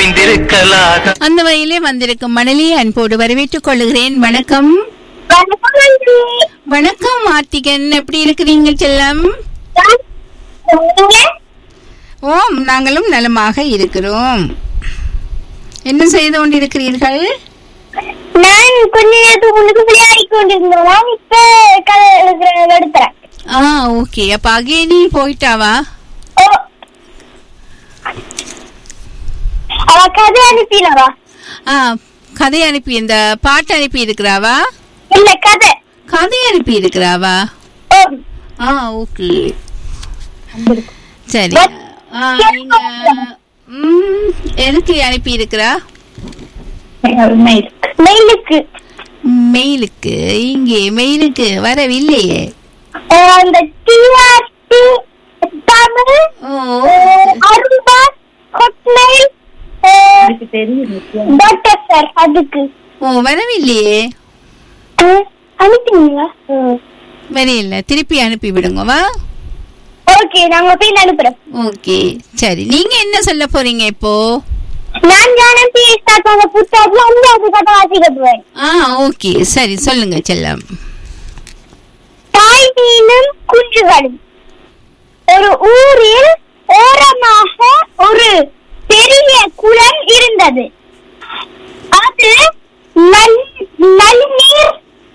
இணைந்திருக்கலாக அந்த வகையிலே வந்திருக்கும் மணலியை அன்போடு வரவேற்றுக் கொள்கிறேன் வணக்கம் வணக்கம் நன்றி வணக்கம் மார்த்திகன் எப்படி இருக்கிறீங்க செல்லம் நீங்க ஓம் நாங்களும் நலமாக இருக்கிறோம் என்ன செய்து கொண்டிருக்கிறீர்கள் நான் கொஞ்ச நேரத்துக்கு முன்னுக்கு விளையாடி கொண்டிருந்தோம் இப்ப கதை எழுதுறேன் எடுத்துறேன் ஆ ஓகே அப்ப அகேனி போயிட்டாவா ஓ. அவ கதை அனுப்பினவா ஆ கதை அனுப்பி இந்த பாட்டு அனுப்பி இருக்கிறாவா இல்ல கதை கதை அனுப்பி இருக்கிறாவா ஓ. ஆ ஓகே சரி ஆ, நீங்க ம், எதுக்கு அனுப்பி இருக்கிறா மெயிலுக்கு மெயிலுக்கு இங்கே மெயிலுக்கு வரவில்லையே அஹ், அந்த டிஆர்டி தமிழ் ஓ அரும்பா ஹொட்மெயில் டாக்டர் சார் அதுக்கு ஓ வரவில்லையே அஹ், அனுப்பினீங்களா வரையில்ல திருப்பி அனுப்பி விடுங்கவா ஓகே நாங்க போய் அனுப்புறோம் ஓகே சரி நீங்க என்ன சொல்ல போறீங்க இப்போ நான் ஞானம் பிஎஸ் தாத்தாங்க புத்தகத்துல அஞ்சாவது கதை வாசிக்க போறேன் ஆ ஓகே சரி சொல்லுங்க செல்லம் தாய் மீனும் குஞ்சுகளும் ஒரு ஊரில் ஓரமாக ஒரு பெரிய குளம் இருந்தது அது நல் நன்னீர்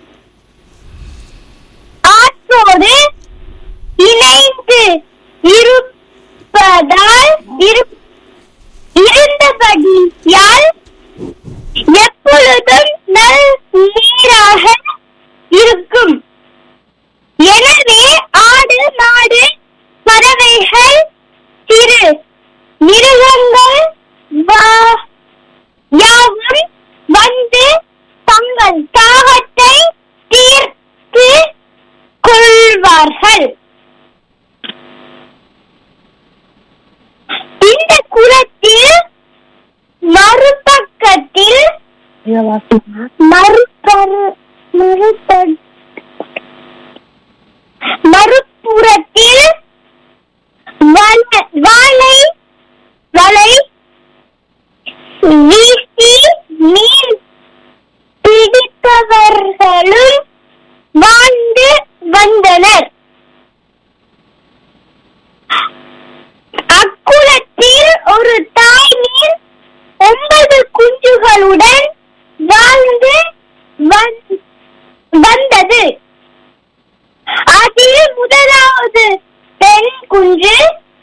ஆற்றோடு இணைந்து இருப்பதால் இரு இருந்தபடியால் எப்பொழுதும் நல் நீராக இருக்கும் எனவே ஆடு மாடு பறவைகள் சிறு மிருகங்கள் வா- யாவும் வந்து தங்கள் தாகத்தை தீர்த்து கொள்வார்கள் இந்த குளத்தில் மறுபக்கத்தில் மறுபரு மறுப மறுபுறத்தில் வல- வாழை வலை வீசி மீன் பிடிப்பவர்களும் வாழ்ந்து வந்தனர் அக்குளத்தில் ஒரு தாய் மீன் ஒன்பது குஞ்சுகளுடன் வாழ்ந்து வந்- வந்தது அதில் முதலாவது பெண் குஞ்சு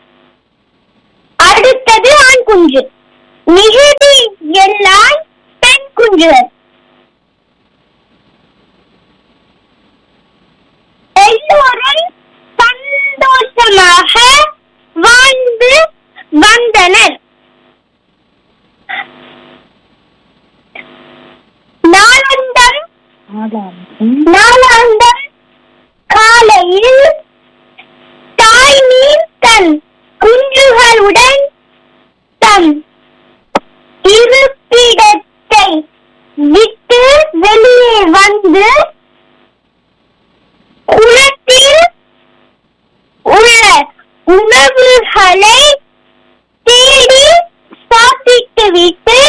அடுத்தது ஆண் குஞ்சு மிகுதி எல்லாம் பெண் குஞ்சுகள் எல்லோரும் சந்தோஷமாக வாழ்ந்து வந்தனர் நாளந்தம் நாளாந்தம் காலையில் தாய் மீன் தன் குஞ்சுகளுடன் தம் இருப்பிடத்தை விட்டு வெளியே வந்து குளத்தில் உள்ள உணவுகளை தேடி சாப்பிட்டுவிட்டு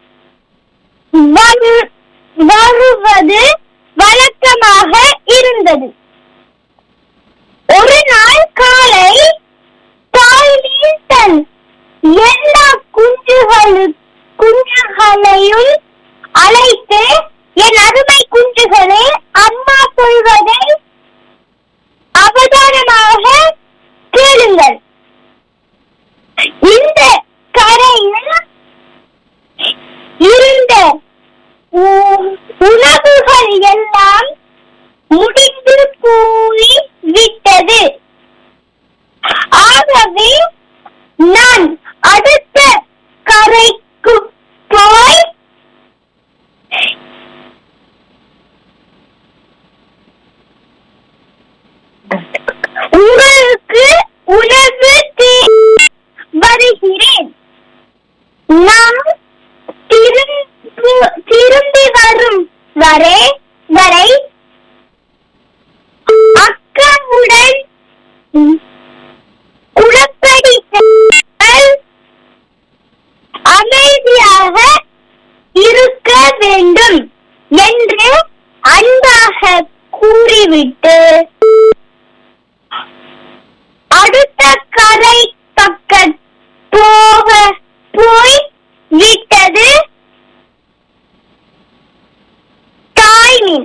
வரு- வருவது வழக்கமாக இருந்தது ஒரு நாள் காலை தாய் மீன் தன் எல்லா குஞ்சுகளு குஞ்சுகளையும் அழைத்து என் அருமை குஞ்சுகளே அம்மா சொல்வதை அவதானமாக கேளுங்கள் இந்த கரையில் இருந்த உ- உணவுகள் எல்லாம் முடிந்து போய் விட்டது ஆகவே நான் அடுத்த கரைக்கு போய் உங்களுக்கு உணவு தேடி வருகிறேன் நான் திரும்ப- திரும்பி வரும் வரை வரை அக்காவுடன் குளப்படி செல்லுங்கள். அமைதியாக விட்டு அடுத்த கரை பக்க போக போய் விட்டது தாய்மீன்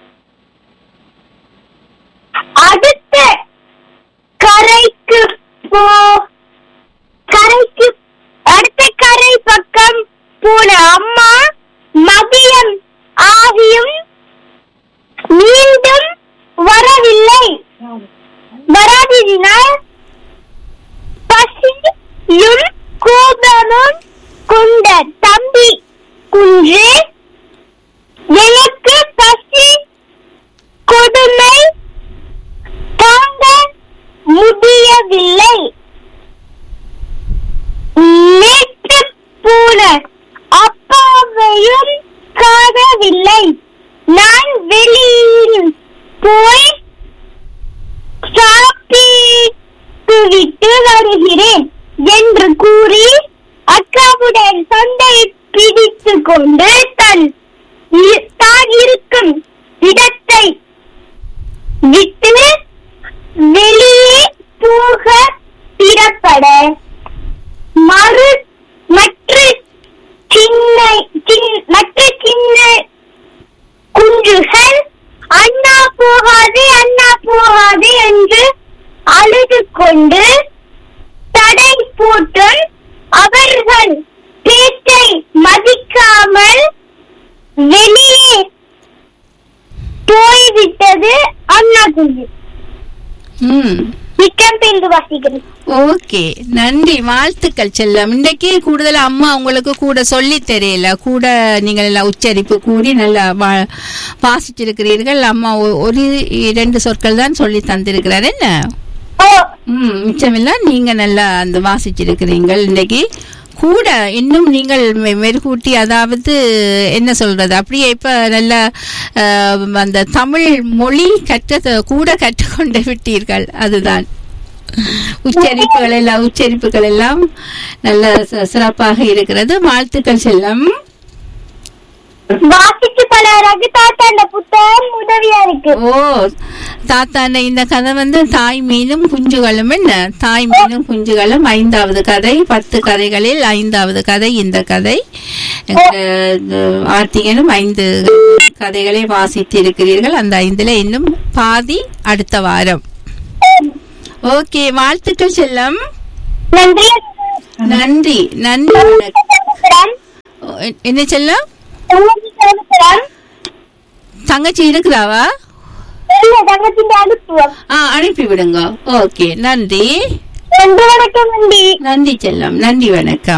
அடுத்த கரைக்கு போ கரைக்கு அடுத்த கரை பக்கம் போன அம்மா மதியம் ஆகியும் மீண்டும் வரவில்லை வராததினால் பசியும் கோபமும் கொண்ட தம்பி குன்று எனக்கு பசி கொடுமை தாங்க முடியவில்லை நேற்று போன அப்பாவையும் காணவில்லை நான் வெளியில் போய் சாப்பிட்டு விட்டு வருகிறேன் என்று கூறி அக்காவுடன் சண்டை பிடித்து கொண்டு தன் இ- தான் இருக்கும் இடத்தை விட்டு வெளியே போக திறப்பட மறு மற்ற சின்ன சின்- மற்ற சின்ன குஞ்சுகள் அண்ணா போகாதே அண்ணா போகாதே என்று அழுது கொண்டு தடை போட்டும் அவர்கள் பேச்சை மதிக்காமல் வெளியே போய்விட்டது அண்ணா குஞ்சு ம் மிக்கம் பேருந்து வாசிக்கிறேன் ஓகே நன்றி வாழ்த்துக்கள் செல்லம் இன்றைக்கு கூடுதல் அம்மா உங்களுக்கு கூட சொல்லி தெரியல கூட நீங்கள் எல்லாம் உச்சரிப்பு கூடி நல்லா வா- வாசிச்சிருக்கிறீர்கள் அம்மா ஒ- ஒரு இரண்டு சொற்கள் தான் சொல்லி தந்திருக்கிறார் என்ன ஓ ம் மிச்சமெல்லாம் நீங்க நல்லா அந்த வாசிச்சிருக்கிறீங்கள் இன்னைக்கு கூட இன்னும் நீங்கள் மெ- மெருகூட்டி அதாவது என்ன சொல்றது அப்படியே இப்ப நல்ல அஹ், அந்த தமிழ் மொழி கற்ற கூட கற்றுக்கொண்டு விட்டீர்கள் அதுதான் உச்சரிப்புகள் எல்லாம் உச்சரிப்புகள் எல்லாம் நல்ல ச- சிறப்பாக இருக்கிறது வாழ்த்துக்கள் செல்லம் வாசிச்சு பழகிறாக்கு தாத்தா அந்த புத்தகம் உதவியா இருக்கு ஓ தாத்தாண்ட இந்த கதை வந்து தாய் மீனும் குஞ்சுகளும் என்ன தாய் மீனும் குஞ்சுகளும் ஐந்தாவது கதை பத்து கதைகளில் ஐந்தாவது கதை இந்த கதை அஹ், ஆர்த்திகனும் ஐந்து கதைகளை வாசித்து இருக்கிறீர்கள் அந்த ஐந்துல இன்னும் பாதி அடுத்த வாரம் ஓகே வாழ்த்துக்கள் செல்லம் நன்றி நன்றி நன்றி வணக்கம். ஓ, எ- என்ன செல்லம் தங்கச்சி வணக்கம். தங்கச்சி இருக்கிறாவா இல்ல தங்கச்சி அனுப்புவோம் ஆ அனுப்பி விடுங்க ஓகே நன்றி நன்றி வணக்கம் நன்றி நன்றி செல்லம் நன்றி வணக்கம்